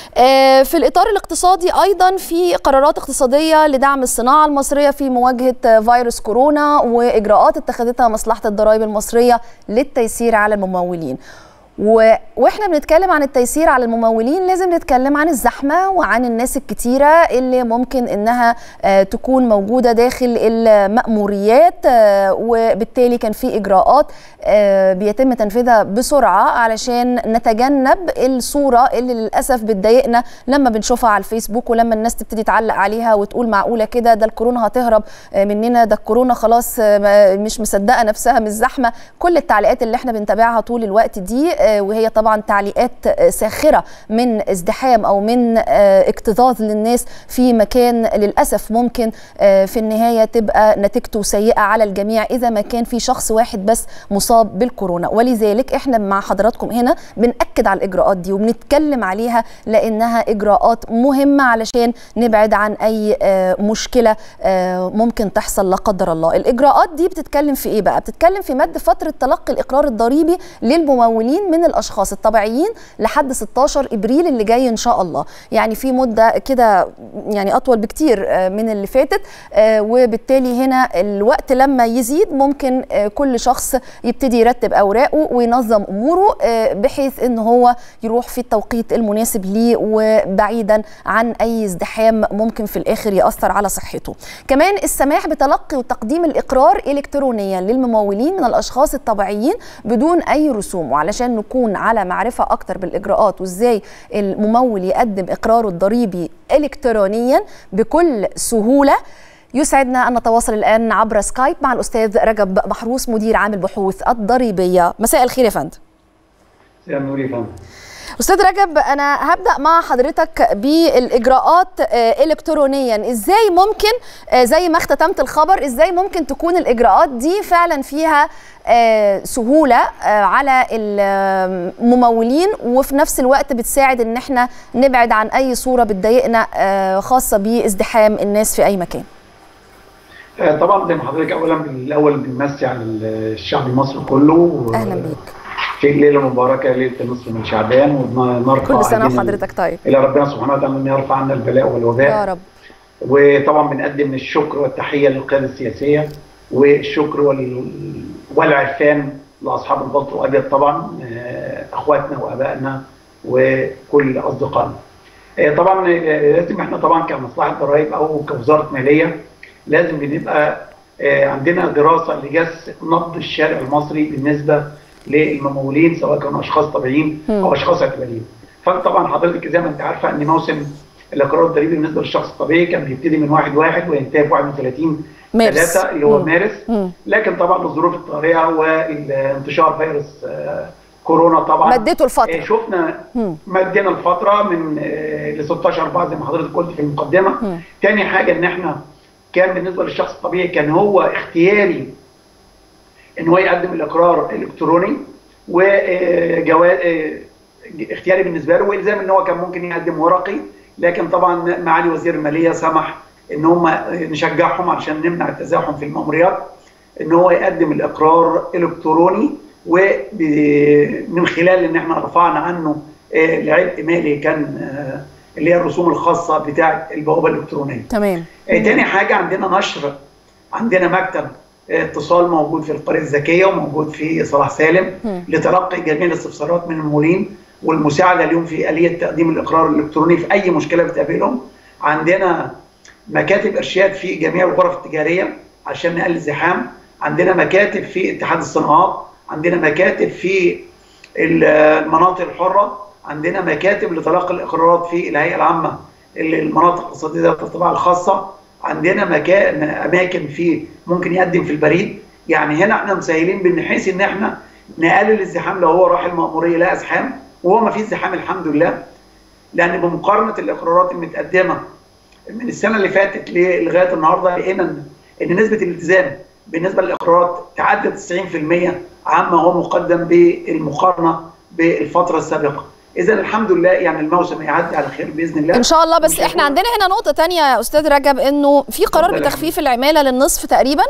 في الإطار الاقتصادي أيضا في قرارات اقتصادية لدعم الصناعة المصرية في مواجهة فيروس كورونا وإجراءات اتخذتها مصلحة الضرائب المصرية للتيسير على الممولين و... واحنا بنتكلم عن التيسير على الممولين لازم نتكلم عن الزحمه وعن الناس الكتيره اللي ممكن انها آه تكون موجوده داخل المأموريات آه وبالتالي كان في اجراءات آه بيتم تنفيذها بسرعه علشان نتجنب الصوره اللي للاسف بتضايقنا لما بنشوفها على الفيسبوك ولما الناس تبتدي تعلق عليها وتقول معقوله كده ده الكورونا هتهرب مننا ده الكورونا خلاص مش مصدقه نفسها من الزحمه كل التعليقات اللي احنا بنتابعها طول الوقت دي وهي طبعا تعليقات ساخره من ازدحام او من اكتظاظ للناس في مكان للاسف ممكن في النهايه تبقى نتيجته سيئه على الجميع اذا ما كان في شخص واحد بس مصاب بالكورونا ولذلك احنا مع حضراتكم هنا بناكد على الاجراءات دي وبنتكلم عليها لانها اجراءات مهمه علشان نبعد عن اي مشكله ممكن تحصل لا قدر الله الاجراءات دي بتتكلم في ايه بقى بتتكلم في مد فتره تلقي الاقرار الضريبي للممولين من الاشخاص الطبيعيين لحد 16 ابريل اللي جاي ان شاء الله يعني في مده كده يعني اطول بكتير من اللي فاتت وبالتالي هنا الوقت لما يزيد ممكن كل شخص يبتدي يرتب اوراقه وينظم اموره بحيث ان هو يروح في التوقيت المناسب ليه وبعيدا عن اي ازدحام ممكن في الاخر ياثر على صحته كمان السماح بتلقي وتقديم الاقرار الكترونيا للممولين من الاشخاص الطبيعيين بدون اي رسوم وعلشان نكون على معرفه اكتر بالاجراءات وازاي الممول يقدم اقراره الضريبي الكترونيا بكل سهوله يسعدنا ان نتواصل الان عبر سكايب مع الاستاذ رجب محروس مدير عام البحوث الضريبيه مساء الخير يا فندم مساء النور يا فندم استاذ رجب انا هبدا مع حضرتك بالاجراءات الكترونيا ازاي ممكن زي ما اختتمت الخبر ازاي ممكن تكون الاجراءات دي فعلا فيها سهوله على الممولين وفي نفس الوقت بتساعد ان احنا نبعد عن اي صوره بتضايقنا خاصه بازدحام الناس في اي مكان طبعا زي ما حضرتك اولا الاول بنمسي على الشعب المصري كله اهلا بيك في ليله مباركه ليله النصف من شعبان ونرفع كل سنه وحضرتك طيب الى ربنا سبحانه وتعالى ان يرفع عنا البلاء والوباء يا رب وطبعا بنقدم الشكر والتحيه للقياده السياسيه والشكر وال... والعرفان لاصحاب البلط الابيض طبعا اخواتنا وابائنا وكل اصدقائنا. طبعا لازم احنا طبعا كمصلحه ضرائب او كوزاره ماليه لازم بنبقى عندنا دراسه لجس نبض الشارع المصري بالنسبه للممولين سواء كانوا اشخاص طبيعيين او اشخاص اعتباريين. فطبعا حضرتك زي ما انت عارفه ان موسم الاقرار الضريبي بالنسبه للشخص الطبيعي كان بيبتدي من 1 1 وينتهي في 31 مارس 3 اللي هو مم. مارس مم. لكن طبعا الظروف الطارئه وانتشار فيروس كورونا طبعا مديته الفتره شفنا مم. مدينا الفتره من ل 16 4 زي ما حضرتك قلت في المقدمه مم. تاني حاجه ان احنا كان بالنسبه للشخص الطبيعي كان هو اختياري ان هو يقدم الاقرار الالكتروني وجواز اختياري بالنسبه له والزام ان هو كان ممكن يقدم ورقي لكن طبعا معالي وزير الماليه سمح ان هم نشجعهم عشان نمنع التزاحم في المأموريات ان هو يقدم الاقرار الكتروني ومن خلال ان احنا رفعنا عنه العبء مالي كان اللي هي الرسوم الخاصه بتاعه البوابه الالكترونيه. تمام تاني حاجه عندنا نشر عندنا مكتب اتصال موجود في القريه الذكيه وموجود في صلاح سالم مم. لتلقي جميع الاستفسارات من المولين والمساعده اليوم في اليه تقديم الاقرار الالكتروني في اي مشكله بتقابلهم. عندنا مكاتب ارشاد في جميع الغرف التجاريه عشان نقلل الزحام. عندنا مكاتب في اتحاد الصناعات، عندنا مكاتب في المناطق الحره، عندنا مكاتب لتلقي الاقرارات في الهيئه العامه المناطق الاقتصاديه ذات الطباعه الخاصه، عندنا مكان اماكن في ممكن يقدم في البريد، يعني هنا احنا مسهلين بنحيث ان احنا نقلل الزحام لو هو راح المأموريه لا ازحام وهو ما فيش زحام الحمد لله لان بمقارنه الاقرارات المتقدمه من السنه اللي فاتت لغايه النهارده لقينا ان إن نسبه الالتزام بالنسبه للاقرارات تعدت 90% عما هو مقدم بالمقارنه بالفتره السابقه. اذا الحمد لله يعني الموسم يعدي على خير باذن الله ان شاء الله بس مش احنا هيكون- عندنا هنا نقطه تانية يا استاذ رجب انه في قرار اتفضل يا بتخفيف العماله للنصف تقريبا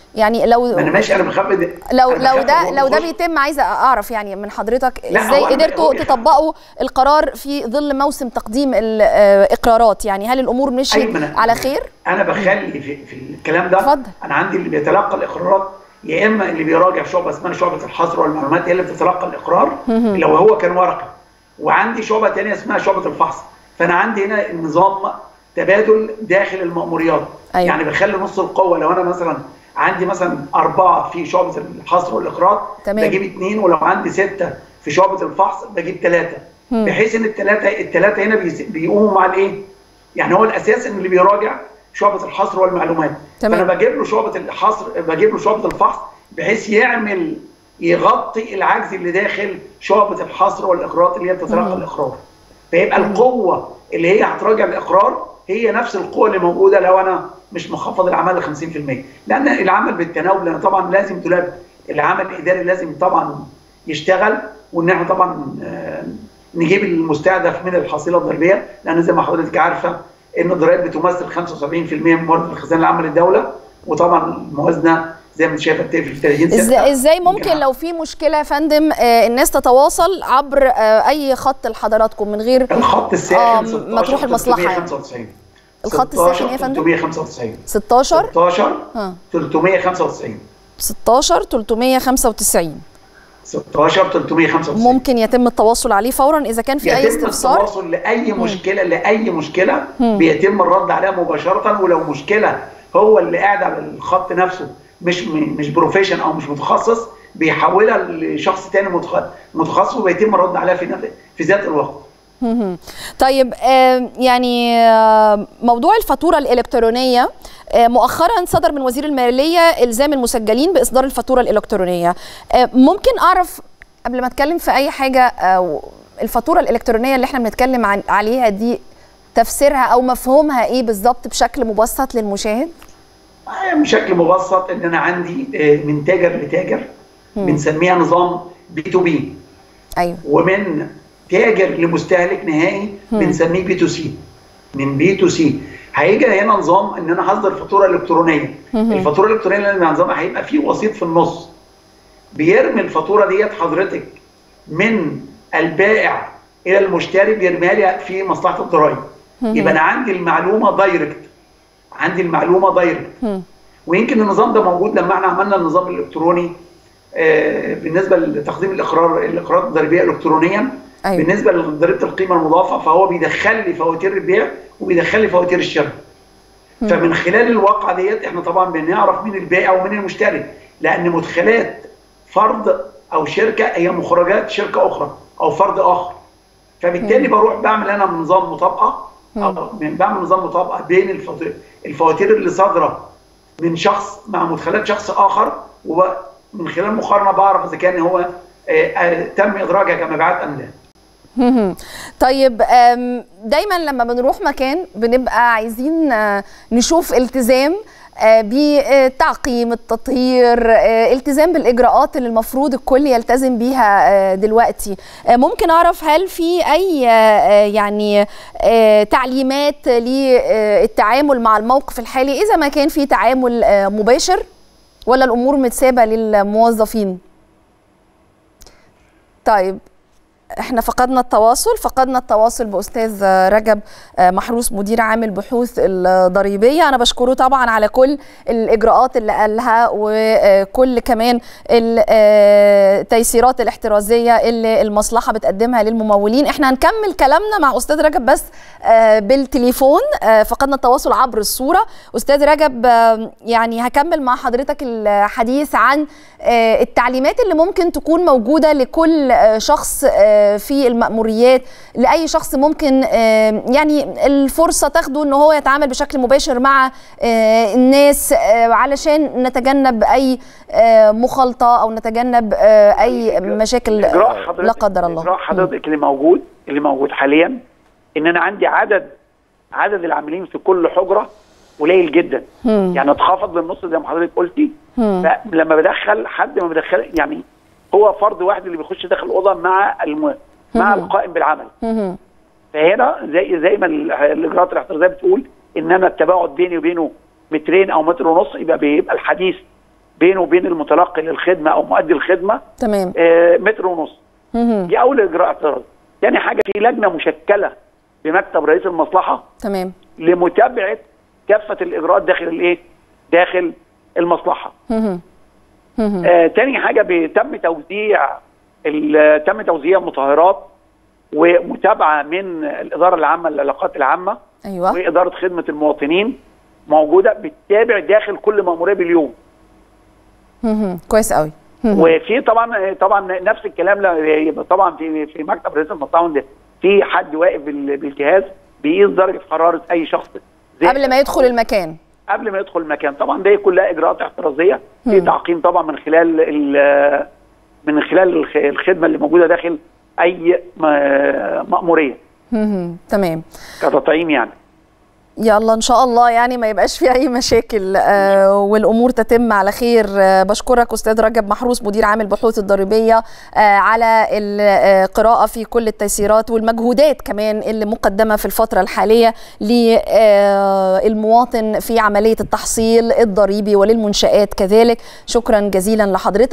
يعني لو ما انا ماشي انا بخبي لو أنا لو بخبي ده وهو لو ده بيخش. بيتم عايزه اعرف يعني من حضرتك لا، ازاي هو أنا- قدرتوا هو- تطبقوا القرار في ظل موسم تقديم الاقرارات يعني هل الامور مشيت أيوة، ما أنا- على خير انا بخلي في, في الكلام ده اتفضل. انا عندي اللي بيتلقى الاقرارات يا اما اللي بيراجع في شعبه اسمها شعبه الحصر والمعلومات هي اللي بتتلقى الاقرار لو هو كان ورقه وعندي شعبه ثانيه اسمها شعبه الفحص فانا عندي هنا النظام تبادل داخل المأموريات أيوة. يعني بخلي نص القوه لو انا مثلا عندي مثلا اربعه في شعبه الحصر والاقرار تمام. بجيب اثنين ولو عندي سته في شعبه الفحص بجيب ثلاثه بحيث ان الثلاثه الثلاثه هنا بيس- بيقوموا مع الايه؟ يعني هو الاساس ان اللي بيراجع شعبه الحصر والمعلومات تمام. فانا بجيب له شعبه الحصر بجيب له شعبه الفحص بحيث يعمل يغطي العجز اللي داخل شعبه الحصر والاقرارات اللي هي بتتلقى الاقرار فيبقى القوه اللي هي هتراجع الاقرار هي نفس القوه اللي موجوده لو انا مش مخفض العمل ل 50% لان العمل بالتناوب لان طبعا لازم تلاب العمل الاداري لازم طبعا يشتغل وان احنا طبعا آه، نجيب المستهدف من الحصيله الضريبيه لان زي ما حضرتك عارفه ان الضرائب بتمثل 75% من موارد الخزانه العامه للدوله وطبعا الموازنه زي ما انت شايفه بتقفل في 30 سنه ازاي ازاي ممكن لو في مشكله يا فندم آه، الناس تتواصل عبر آه، اي خط لحضراتكم من غير الخط آه، الساخن ما تروح المصلحة يعني. 395 الخط الساخن ايه يا فندم؟ 395 16 16 ها 395 16 395 16 395 ممكن يتم التواصل عليه فورا اذا كان في اي يتم استفسار التواصل لاي مشكله لاي مشكله بيتم الرد عليها مباشره ولو مشكله هو اللي قاعد على الخط نفسه مش م- مش بروفيشن او مش متخصص بيحولها لشخص تاني متخ- متخصص وبيتم الرد عليها في نف- في ذات الوقت مهم. طيب آه، يعني آه، موضوع الفاتورة الإلكترونية آه، مؤخرا صدر من وزير المالية إلزام المسجلين بإصدار الفاتورة الإلكترونية آه، ممكن أعرف قبل ما أتكلم في أي حاجة آه، الفاتورة الإلكترونية اللي احنا بنتكلم عن عليها دي تفسيرها أو مفهومها إيه بالظبط بشكل مبسط للمشاهد؟ آه، بشكل مبسط ان انا عندي آه، من تاجر لتاجر بنسميها نظام بي تو بي أيوه ومن تاجر لمستهلك نهائي بنسميه بي تو سي من بي تو سي هيجي هنا نظام ان انا هصدر فاتوره الكترونيه الفاتوره الالكترونيه اللي نظامها هيبقى فيه وسيط في النص بيرمي الفاتوره ديت حضرتك من البائع الى المشتري بيرميها لي في مصلحه الضرائب يبقى انا عندي المعلومه دايركت عندي المعلومه دايركت ويمكن النظام ده موجود لما احنا عملنا النظام الالكتروني آه، بالنسبه لتقديم الاقرار الاقرارات الضريبيه الكترونيا أيوة. بالنسبه لضريبه القيمه المضافه فهو بيدخل لي فواتير البيع وبيدخل لي فواتير الشراء فمن خلال الواقعه ديت احنا طبعا بنعرف مين البائع ومين المشتري لان مدخلات فرد او شركه هي مخرجات شركه اخرى او فرد اخر فبالتالي بروح بعمل انا نظام مطابقه او بعمل نظام مطابقه بين الفواتير الفواتير اللي صادره من شخص مع مدخلات شخص اخر ومن خلال مقارنه بعرف اذا كان هو آه، آه، تم ادراجها كمبيعات ام لا مهم. طيب آم، دايما لما بنروح مكان بنبقى عايزين آه، نشوف التزام آه، بتعقيم التطهير آه، التزام بالاجراءات اللي المفروض الكل يلتزم بيها آه، دلوقتي آه، ممكن اعرف هل في اي آه، يعني آه، تعليمات للتعامل مع الموقف الحالي اذا ما كان في تعامل آه، مباشر ولا الامور متسابه للموظفين طيب احنا فقدنا التواصل فقدنا التواصل باستاذ رجب محروس مدير عام البحوث الضريبيه انا بشكره طبعا على كل الاجراءات اللي قالها وكل كمان التيسيرات الاحترازيه اللي المصلحه بتقدمها للممولين احنا هنكمل كلامنا مع استاذ رجب بس بالتليفون فقدنا التواصل عبر الصوره استاذ رجب يعني هكمل مع حضرتك الحديث عن التعليمات اللي ممكن تكون موجوده لكل شخص في المأموريات لأي شخص ممكن يعني الفرصة تاخده ان هو يتعامل بشكل مباشر مع الناس علشان نتجنب أي مخالطة أو نتجنب أي مشاكل لا قدر الله إجراء حضرتك اللي موجود اللي موجود حاليا إن أنا عندي عدد عدد العاملين في كل حجرة قليل جدا مم. يعني اتخفض للنص زي ما حضرتك قلتي مم. فلما بدخل حد ما بدخل يعني هو فرد واحد اللي بيخش داخل الاوضه مع الم... مع مم. القائم بالعمل مهم. فهنا زي زي ما ال- الاجراءات الاحترازيه بتقول ان انا التباعد بيني وبينه مترين او متر ونص يبقى بيبقى الحديث بينه وبين المتلقي للخدمه او مؤدي الخدمه تمام آه، متر ونص مهم. دي اول اجراء اعتراضي تاني حاجه في لجنه مشكله بمكتب رئيس المصلحه تمام لمتابعه كافه الاجراءات داخل الايه داخل المصلحه مهم. مهم. آه تاني حاجه بيتم توزيع ال- تم توزيع مطهرات ومتابعه من الاداره العامه للعلاقات العامه ايوه واداره خدمه المواطنين موجوده بتتابع داخل كل ماموريه باليوم مهم. كويس قوي مهم. وفي طبعا طبعا نفس الكلام لا- يبقى طبعا في في مكتب رئيس المصلحه ده في حد واقف بال- بالجهاز بيقيس درجه حراره اي شخص زي- قبل ما يدخل المكان قبل ما يدخل المكان طبعا دي كلها اجراءات احترازيه في تعقيم طبعا من خلال ال- من خلال الخ- الخدمه اللي موجوده داخل اي م- ماموريه مهم. تمام كتطعيم يعني يلا ان شاء الله يعني ما يبقاش في اي مشاكل آه والامور تتم على خير آه بشكرك استاذ رجب محروس مدير عام البحوث الضريبيه آه على القراءه في كل التيسيرات والمجهودات كمان اللي مقدمه في الفتره الحاليه للمواطن في عمليه التحصيل الضريبي وللمنشات كذلك شكرا جزيلا لحضرتك